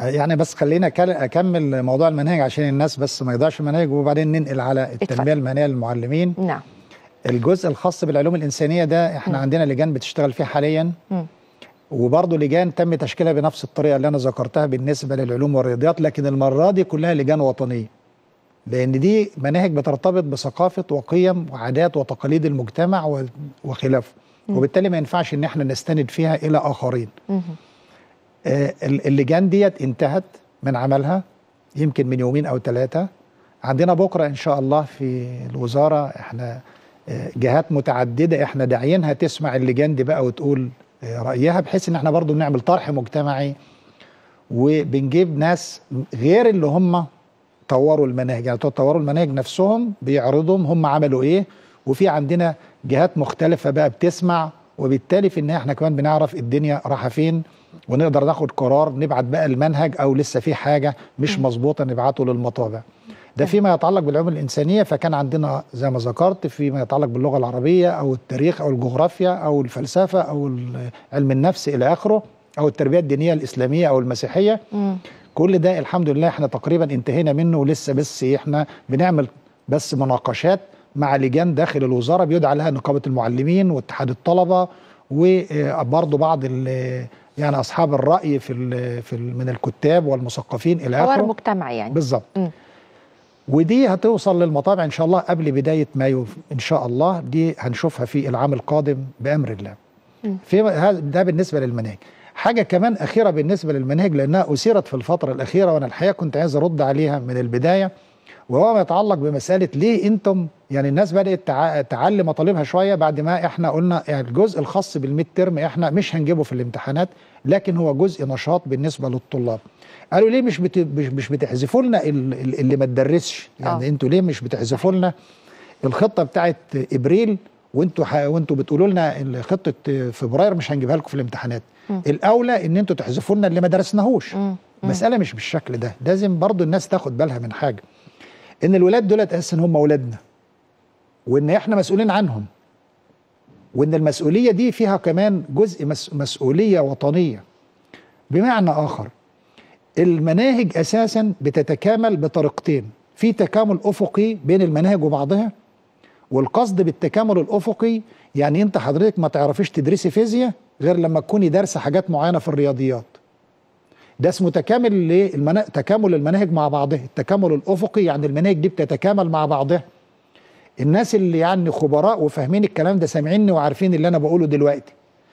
يعني بس خلينا أكل- اكمل موضوع المناهج عشان الناس بس ما يضيعش المناهج وبعدين ننقل على اتفضل. التنميه المهنيه للمعلمين نعم الجزء الخاص بالعلوم الانسانيه ده احنا عندنا لجان بتشتغل فيه حاليا مم. وبرضه لجان تم تشكيلها بنفس الطريقه اللي انا ذكرتها بالنسبه للعلوم والرياضيات لكن المره دي كلها لجان وطنيه لان دي مناهج بترتبط بثقافه وقيم وعادات وتقاليد المجتمع و- وخلافه وبالتالي ما ينفعش ان احنا نستند فيها الى اخرين مهم. آه، ال- اللجان ديت انتهت من عملها يمكن من يومين او ثلاثه عندنا بكره ان شاء الله في الوزاره احنا آه، جهات متعدده احنا داعيينها تسمع اللجان دي بقى وتقول آه، رايها بحيث ان احنا برضو بنعمل طرح مجتمعي وبنجيب ناس غير اللي هم طوروا المناهج يعني طوروا المناهج نفسهم بيعرضهم هم عملوا ايه وفي عندنا جهات مختلفة بقى بتسمع وبالتالي في النهاية احنا كمان بنعرف الدنيا رايحة فين ونقدر ناخد قرار نبعت بقى المنهج او لسه في حاجة مش مظبوطة نبعته للمطابع ده فيما يتعلق بالعلوم الإنسانية فكان عندنا زي ما ذكرت فيما يتعلق باللغة العربية أو التاريخ أو الجغرافيا أو الفلسفة أو ال- علم النفس إلى آخره أو التربية الدينية الإسلامية أو المسيحية مم. كل ده الحمد لله احنا تقريبا انتهينا منه ولسه بس احنا بنعمل بس مناقشات مع لجان داخل الوزاره بيدعى لها نقابه المعلمين واتحاد الطلبه وبرضه بعض ال- يعني اصحاب الراي في ال في ال من الكتاب والمثقفين الى حوار اخره مجتمعي يعني بالظبط مم. ودي هتوصل للمطابع ان شاء الله قبل بدايه مايو ان شاء الله دي هنشوفها في العام القادم بامر الله مم. في هذا- ده بالنسبه للمناهج حاجه كمان اخيره بالنسبه للمناهج لانها اثيرت في الفتره الاخيره وانا الحقيقه كنت عايز ارد عليها من البدايه وهو ما يتعلق بمساله ليه انتم يعني الناس بدات تع- تعلي مطالبها شويه بعد ما احنا قلنا يعني الجزء الخاص بالميد ترم احنا مش هنجيبه في الامتحانات لكن هو جزء نشاط بالنسبه للطلاب قالوا ليه مش بت... مش مش بتحذفوا لنا ال- ال- اللي ما تدرسش يعني آه. انتوا ليه مش بتحذفوا لنا الخطه بتاعت ابريل وانتوا ح... وانتوا بتقولوا لنا ال- خطه فبراير مش هنجيبها لكم في الامتحانات مم. الاولى ان انتوا تحذفوا لنا اللي ما درسناهوش مم. المساله مش بالشكل ده لازم برضو الناس تاخد بالها من حاجه ان الولاد دول اساسا هم اولادنا وان احنا مسؤولين عنهم وان المسؤوليه دي فيها كمان جزء مس... مسؤوليه وطنيه بمعنى اخر المناهج اساسا بتتكامل بطريقتين في تكامل افقي بين المناهج وبعضها والقصد بالتكامل الافقي يعني انت حضرتك ما تعرفيش تدرسي فيزياء غير لما تكوني دارسه حاجات معينه في الرياضيات ده اسمه تكامل للمنا... تكامل المناهج مع بعضها التكامل الافقي يعني المناهج دي بتتكامل مع بعضها الناس اللي يعني خبراء وفاهمين الكلام ده سامعيني وعارفين اللي انا بقوله دلوقتي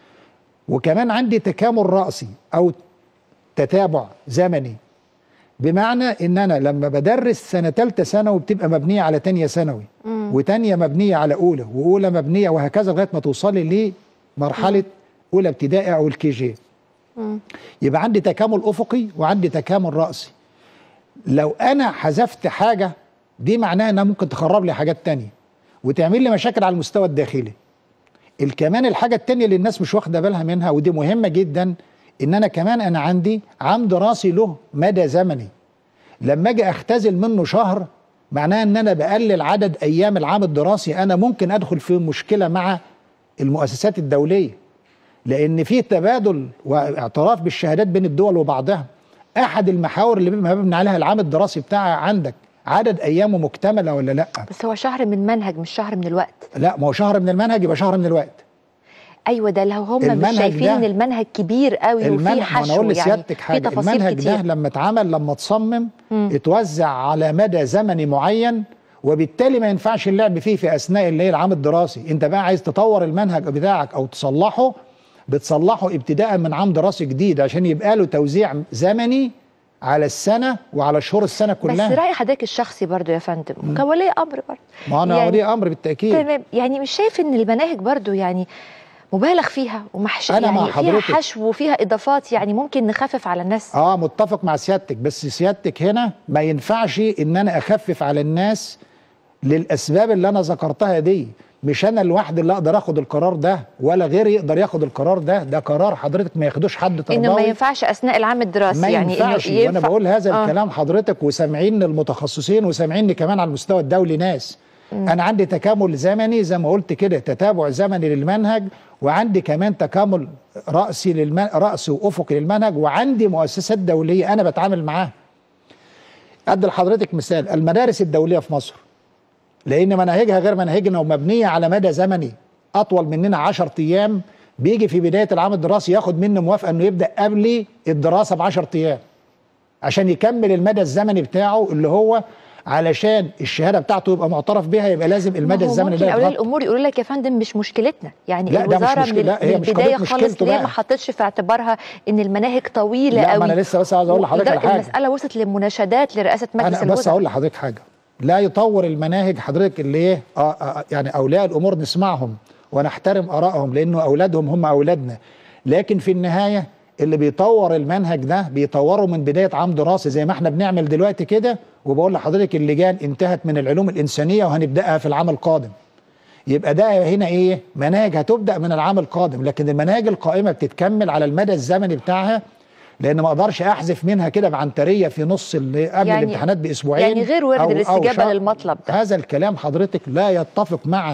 وكمان عندي تكامل رأسي او تتابع زمني بمعنى ان انا لما بدرس سنه ثالثه ثانوي بتبقى مبنيه على تانية ثانوي مم. وتانية مبنيه على اولى واولى مبنيه وهكذا لغايه ما توصلي لمرحله اولى ابتدائي او الكي جي مم. يبقى عندي تكامل افقي وعندي تكامل راسي لو انا حذفت حاجه دي معناها انها ممكن تخرب لي حاجات تانية وتعمل لي مشاكل على المستوى الداخلي الكمان الحاجه التانية اللي الناس مش واخده بالها منها ودي مهمه جدا ان انا كمان انا عندي عام دراسي له مدى زمني لما اجي اختزل منه شهر معناها ان انا بقلل عدد ايام العام الدراسي انا ممكن ادخل في مشكله مع المؤسسات الدوليه لان في تبادل واعتراف بالشهادات بين الدول وبعضها احد المحاور اللي بيبقى مبني عليها العام الدراسي بتاعها عندك عدد ايامه مكتمله ولا لا بس هو شهر من منهج مش شهر من الوقت لا ما هو شهر من المنهج يبقى شهر من الوقت ايوه ده لو هم مش المنهج شايفين ده- ان المنهج كبير قوي وفيه المنهج ما انا حشو اقول يعني لسيادتك في حاجه تفاصيل المنهج كتير ده لما اتعمل لما اتصمم مم. اتوزع على مدى زمني معين وبالتالي ما ينفعش اللعب فيه في اثناء اللي هي العام الدراسي انت بقى عايز تطور المنهج بتاعك او تصلحه بتصلحه ابتداء من عام دراسي جديد عشان يبقى له توزيع زمني على السنه وعلى شهور السنه بس كلها راي حضرتك الشخصي برضو يا فندم كولي امر برضو ما انا يعني- ولي امر بالتاكيد تمام يعني مش شايف ان المناهج برضو يعني مبالغ فيها ومحش أنا مع يعني فيها حضرتك. حشو وفيها اضافات يعني ممكن نخفف على الناس اه متفق مع سيادتك بس سيادتك هنا ما ينفعش ان انا اخفف على الناس للاسباب اللي انا ذكرتها دي مش انا لوحدي اللي اقدر اخد القرار ده ولا غيري يقدر ياخد القرار ده ده قرار حضرتك ما ياخدوش حد تربوي انه ما ينفعش اثناء العام الدراسي ما يعني ينفعش انه وانا بقول هذا آه. الكلام حضرتك وسامعين المتخصصين وسامعيني كمان على المستوى الدولي ناس انا عندي تكامل زمني زي ما قلت كده تتابع زمني للمنهج وعندي كمان تكامل راسي للم... راسي وافقي للمنهج وعندي مؤسسات دوليه انا بتعامل معاها ادي لحضرتك مثال المدارس الدوليه في مصر لان مناهجها غير مناهجنا ومبنيه على مدى زمني اطول مننا 10 ايام بيجي في بدايه العام الدراسي ياخد مني موافقه انه يبدا قبل الدراسه ب 10 ايام عشان يكمل المدى الزمني بتاعه اللي هو علشان الشهاده بتاعته يبقى معترف بها يبقى لازم المدى ما هو الزمني ممكن ده اولياء يتغطى. الامور يقولوا لك يا فندم مش مشكلتنا يعني لا، ده مش الوزاره مشكلة. من, لا، هي من مش البدايه قضية خالص مشكلته ليه بقى. ما حطتش في اعتبارها ان المناهج طويله لا قوي ما انا لسه بس عاوز اقول لحضرتك على لدرجة حاجه المساله وصلت لمناشدات لرئاسه مجلس انا بس الوزراء اقول لحضرتك حاجه لا يطور المناهج حضرتك اللي ايه آه آه يعني اولياء الامور نسمعهم ونحترم ارائهم لانه اولادهم هم اولادنا لكن في النهايه اللي بيطور المنهج ده بيطوره من بدايه عام دراسي زي ما احنا بنعمل دلوقتي كده وبقول لحضرتك اللجان انتهت من العلوم الانسانيه وهنبداها في العام القادم يبقى ده هنا ايه مناهج هتبدا من العام القادم لكن المناهج القائمه بتتكمل على المدى الزمني بتاعها لان ما اقدرش احذف منها كده بعنتريه في نص اللي قبل يعني- الامتحانات باسبوعين يعني غير وارد أو- أو الاستجابة شهر. للمطلب ده. هذا الكلام حضرتك لا يتفق مع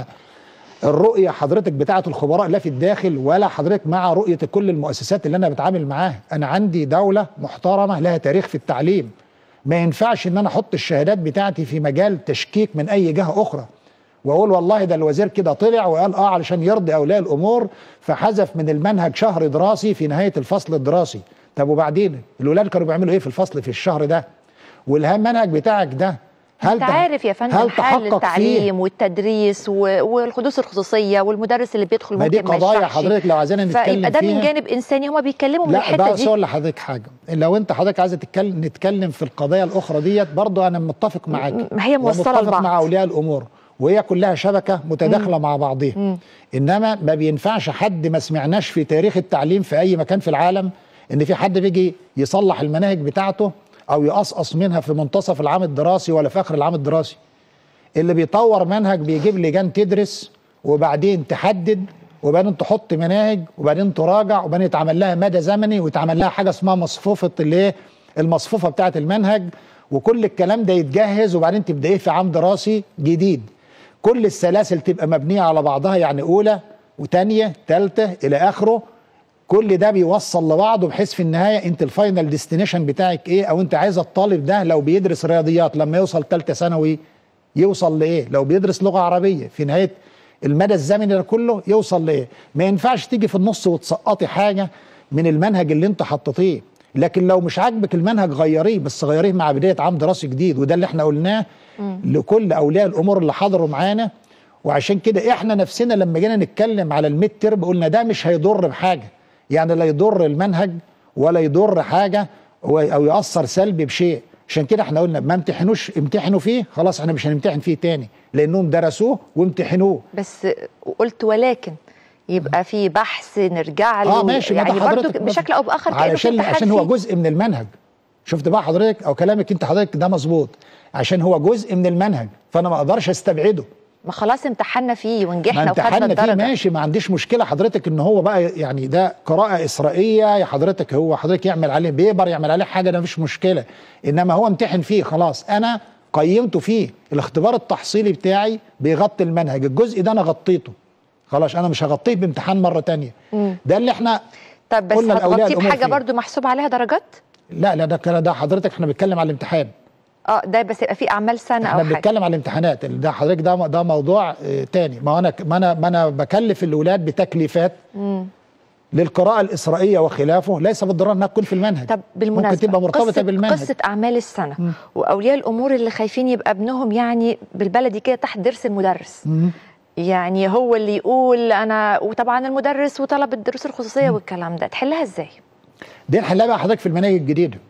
الرؤيه حضرتك بتاعه الخبراء لا في الداخل ولا حضرتك مع رؤيه كل المؤسسات اللي انا بتعامل معاها انا عندي دوله محترمه لها تاريخ في التعليم ما ينفعش ان انا احط الشهادات بتاعتي في مجال تشكيك من اي جهه اخرى واقول والله ده الوزير كده طلع وقال اه علشان يرضي اولياء الامور فحذف من المنهج شهر دراسي في نهايه الفصل الدراسي طب وبعدين الولاد كانوا بيعملوا ايه في الفصل في الشهر ده والمنهج بتاعك ده انت تح- عارف يا فندم هل حال تحقق فيه التعليم والتدريس و- والحدوث الخصوصيه والمدرس اللي بيدخل ما ممكن دي قضايا يشرحش. حضرتك لو عايزين نتكلم فيبقى ده من فيها جانب انساني هما بيتكلموا من لا الحته بقى دي اقول لحضرتك حاجه لو انت حضرتك عايزه تتكلم نتكلم في القضايا الاخرى ديت برضه انا متفق معاك ما هي موصلة ومتفق لبعض. مع اولياء الامور وهي كلها شبكه متداخله مع بعضها انما ما بينفعش حد ما سمعناش في تاريخ التعليم في اي مكان في العالم ان في حد بيجي يصلح المناهج بتاعته او يقصقص منها في منتصف العام الدراسي ولا في اخر العام الدراسي اللي بيطور منهج بيجيب لجان تدرس وبعدين تحدد وبعدين تحط مناهج وبعدين تراجع وبعدين يتعمل لها مدى زمني ويتعمل لها حاجه اسمها مصفوفه اللي ايه المصفوفه بتاعه المنهج وكل الكلام ده يتجهز وبعدين تبدايه في عام دراسي جديد كل السلاسل تبقى مبنيه على بعضها يعني اولى وثانيه ثالثه الى اخره كل ده بيوصل لبعضه بحيث في النهايه انت الفاينل ديستنيشن بتاعك ايه او انت عايز الطالب ده لو بيدرس رياضيات لما يوصل ثالثه ثانوي يوصل لايه لو بيدرس لغه عربيه في نهايه المدى الزمني ده كله يوصل لايه ما ينفعش تيجي في النص وتسقطي حاجه من المنهج اللي انت حطيتيه لكن لو مش عاجبك المنهج غيريه بس غيريه مع بدايه عام دراسي جديد وده اللي احنا قلناه لكل اولياء الامور اللي حضروا معانا وعشان كده احنا نفسنا لما جينا نتكلم على الميد ترم قلنا ده مش هيضر بحاجه يعني لا يضر المنهج ولا يضر حاجه و- او ياثر سلبي بشيء عشان كده احنا قلنا ما امتحنوش امتحنوا فيه خلاص احنا مش هنمتحن فيه تاني لانهم درسوه وامتحنوه بس قلت ولكن يبقى في بحث نرجع له اه ماشي ما يعني ده برضه حضرتك بشكل او باخر كأنه في علشان امتحان عشان هو فيه. جزء من المنهج شفت بقى حضرتك او كلامك انت حضرتك ده مظبوط عشان هو جزء من المنهج فانا ما اقدرش استبعده ما خلاص امتحنا فيه ما ونجحنا وخدنا امتحنا فيه الدرجه ماشي ما عنديش مشكله حضرتك ان هو بقى يعني ده قراءه اسرائيليه يا حضرتك هو حضرتك يعمل عليه بيبر يعمل عليه حاجه ده مفيش مشكله انما هو امتحن فيه خلاص انا قيمته فيه الاختبار التحصيلي بتاعي بيغطي المنهج الجزء ده انا غطيته خلاص انا مش هغطيه بامتحان مره تانية ده اللي احنا طب بس قلنا لأولياء هتغطيه الأمور بحاجه فيه. برضه محسوب عليها درجات لا لا ده كده ده حضرتك احنا بنتكلم على الامتحان اه ده بس يبقى في اعمال سنه احنا او حاجه بنتكلم على الامتحانات اللي ده حضرتك ده ده موضوع اه تاني ما انا ما انا ما انا بكلف الاولاد بتكليفات للقراءه الاسرائيليه وخلافه ليس بالضروره انها تكون في المنهج طب بالمناسبه ممكن تبقى مرتبطه قصة بالمنهج قصه اعمال السنه واولياء الامور اللي خايفين يبقى ابنهم يعني بالبلدي كده تحت ضرس المدرس يعني هو اللي يقول انا وطبعا المدرس وطلب الدروس الخصوصيه والكلام ده تحلها ازاي دي نحلها بقى حضرتك في المناهج الجديده